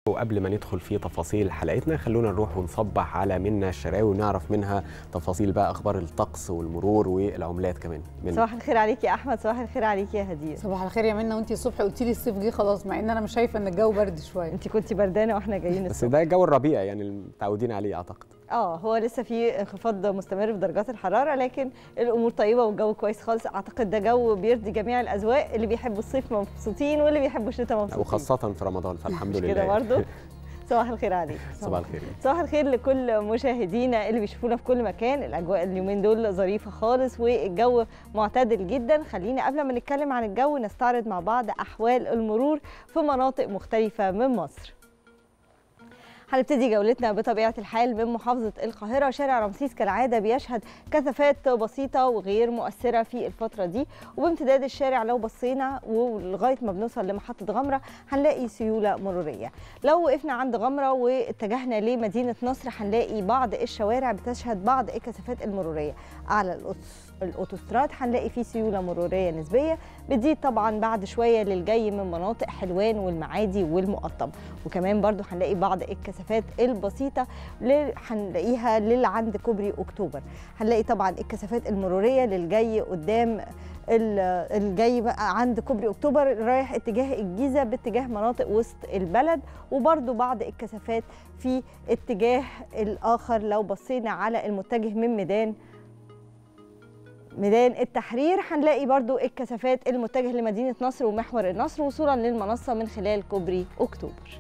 وقبل ما ندخل في تفاصيل حلقتنا خلونا نروح ونصبح على منا الشراوي ونعرف منها تفاصيل بقى اخبار الطقس والمرور والعملات كمان من صباح الخير عليك يا احمد صباح الخير عليك يا هديه صباح الخير يا منى وانت الصبح قلتي لي الصيف جه خلاص مع ان انا مش شايفه ان الجو برد شويه انت كنتي بردانه واحنا جايين بس ده الجو الربيع يعني المتعودين عليه اعتقد اه هو لسه في انخفاض مستمر في درجات الحراره لكن الامور طيبه والجو كويس خالص اعتقد ده جو بيرضي جميع الاذواق اللي بيحبوا الصيف مبسوطين واللي بيحبوا الشتاء مبسوطين وخاصه في رمضان فالحمد لله كده برضه صباح الخير عليك صباح الخير صباح الخير لكل مشاهدينا اللي بيشوفونا في كل مكان الاجواء اليومين دول ظريفه خالص والجو معتدل جدا خلينا قبل ما نتكلم عن الجو نستعرض مع بعض احوال المرور في مناطق مختلفه من مصر هنبتدي جولتنا بطبيعه الحال من محافظه القاهره شارع رمسيس كالعاده بيشهد كثافات بسيطه وغير مؤثره في الفتره دي وبامتداد الشارع لو بصينا ولغايه ما بنوصل لمحطه غمره هنلاقي سيوله مروريه لو وقفنا عند غمره واتجهنا لمدينه نصر هنلاقي بعض الشوارع بتشهد بعض الكثافات المروريه على القدس الاوتوستراد هنلاقي فيه سيوله مروريه نسبيه بتزيد طبعا بعد شويه للجاي من مناطق حلوان والمعادي والمقطم وكمان برضو هنلاقي بعض الكثافات البسيطه اللي هنلاقيها للي عند كوبري اكتوبر هنلاقي طبعا الكثافات المروريه للجاي قدام الجاي بقى عند كوبري اكتوبر رايح اتجاه الجيزه باتجاه مناطق وسط البلد وبرده بعض الكثافات في اتجاه الاخر لو بصينا على المتجه من ميدان ميدان التحرير هنلاقي برضو الكثافات المتجه لمدينة نصر ومحور النصر وصولا للمنصة من خلال كوبري أكتوبر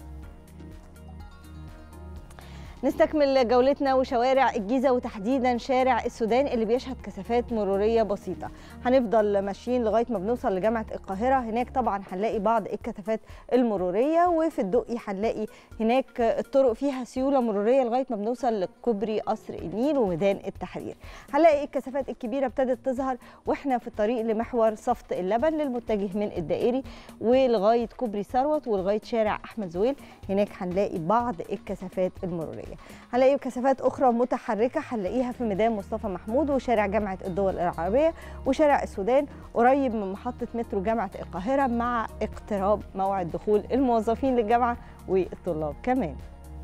نستكمل جولتنا وشوارع الجيزة وتحديدا شارع السودان اللي بيشهد كثافات مرورية بسيطة هنفضل ماشيين لغاية ما بنوصل لجامعة القاهرة هناك طبعا هنلاقي بعض الكثافات المرورية وفي الدقي هنلاقي هناك الطرق فيها سيولة مرورية لغاية ما بنوصل لكوبري قصر النيل وميدان التحرير هنلاقي الكثافات الكبيرة ابتدت تظهر واحنا في الطريق لمحور صفت اللبن للمتجه من الدائري ولغاية كوبري ثروت ولغاية شارع أحمد زويل هناك هنلاقي بعض الكثافات المرورية هنلاقي كثافات اخرى متحركه هنلاقيها في ميدان مصطفى محمود وشارع جامعه الدول العربيه وشارع السودان قريب من محطه مترو جامعه القاهره مع اقتراب موعد دخول الموظفين للجامعه والطلاب كمان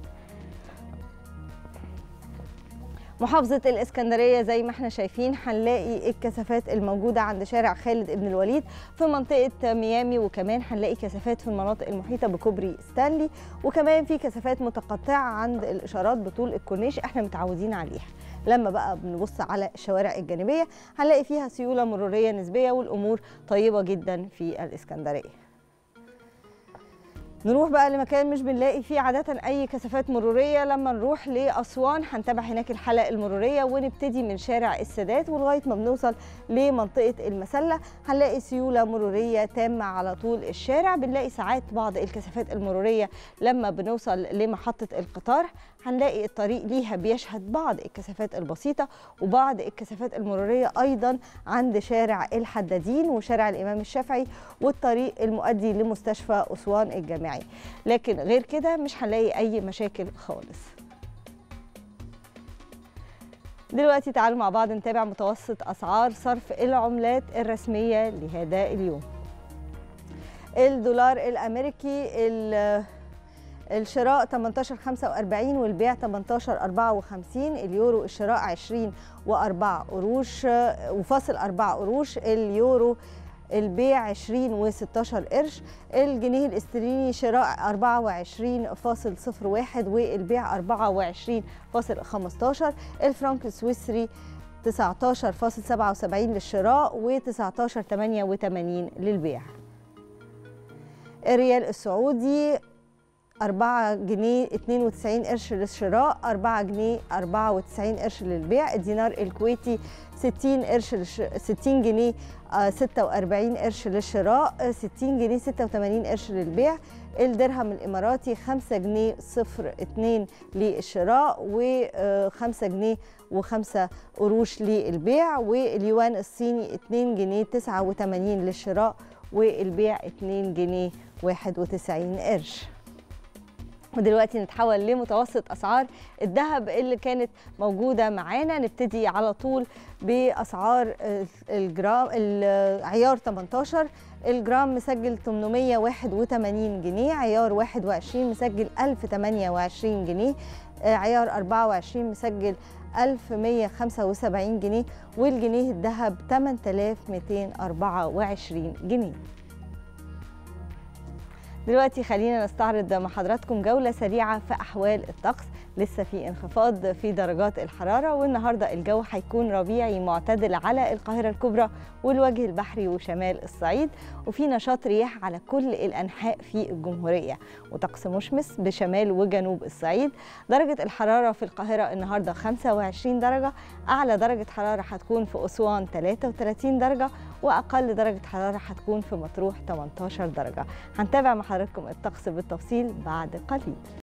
محافظة الإسكندرية زي ما احنا شايفين هنلاقي الكثافات الموجودة عند شارع خالد ابن الوليد في منطقة ميامي وكمان هنلاقي كثافات في المناطق المحيطة بكوبري ستانلي وكمان في كثافات متقطعة عند الإشارات بطول الكورنيش احنا متعودين عليها لما بقى بنبص على الشوارع الجانبية هنلاقي فيها سيولة مرورية نسبية والأمور طيبة جدا في الإسكندرية نروح بقى لمكان مش بنلاقي فيه عادة أي كثافات مرورية لما نروح لأسوان هنتابع هناك الحلقة المرورية ونبتدي من شارع السادات ولغاية ما بنوصل لمنطقة المسلة هنلاقي سيولة مرورية تامة على طول الشارع بنلاقي ساعات بعض الكثافات المرورية لما بنوصل لمحطة القطار هنلاقي الطريق ليها بيشهد بعض الكثافات البسيطة وبعض الكثافات المرورية أيضا عند شارع الحدادين وشارع الإمام الشافعي والطريق المؤدي لمستشفى أسوان الجامعي لكن غير كده مش هنلاقي أي مشاكل خالص دلوقتي تعالوا مع بعض نتابع متوسط أسعار صرف العملات الرسمية لهذا اليوم الدولار الأمريكي الشراء 18.45 والبيع 18.54 اليورو الشراء 20 و4 قروش وفاصل 4 قروش اليورو البيع 20 و16 قرش الجنيه الاسترليني شراء 24.01 والبيع 24.15 الفرنك السويسري 19.77 للشراء و19.88 للبيع الريال السعودي 4 جنيه 92 قرش للشراء 4 جنيه 94 قرش للبيع الدينار الكويتي 60 قرش للش... 60 جنيه 46 قرش للشراء 60 جنيه 86 قرش للبيع الدرهم الاماراتي 5 جنيه 02 للشراء و5 جنيه و5 قروش للبيع واليوان الصيني 2 جنيه 89 للشراء والبيع 2 جنيه 91 قرش ودلوقتي نتحول لمتوسط اسعار الذهب اللي كانت موجوده معانا نبتدي على طول باسعار الجرام العيار 18 الجرام مسجل 881 جنيه عيار 21 مسجل 1028 جنيه عيار 24 مسجل 1175 جنيه والجنيه الذهب 8224 جنيه دلوقتي خلينا نستعرض مع حضراتكم جولة سريعة في أحوال الطقس لسه في انخفاض في درجات الحرارة والنهاردة الجو هيكون ربيعي معتدل على القاهرة الكبرى والوجه البحري وشمال الصعيد وفي نشاط رياح على كل الأنحاء في الجمهورية وطقس مشمس بشمال وجنوب الصعيد درجة الحرارة في القاهرة النهاردة 25 درجة أعلى درجة حرارة هتكون في أسوان 33 درجة وأقل درجة حرارة هتكون في مطروح 18 درجة هنتابع مع حضراتكم الطقس بالتفصيل بعد قليل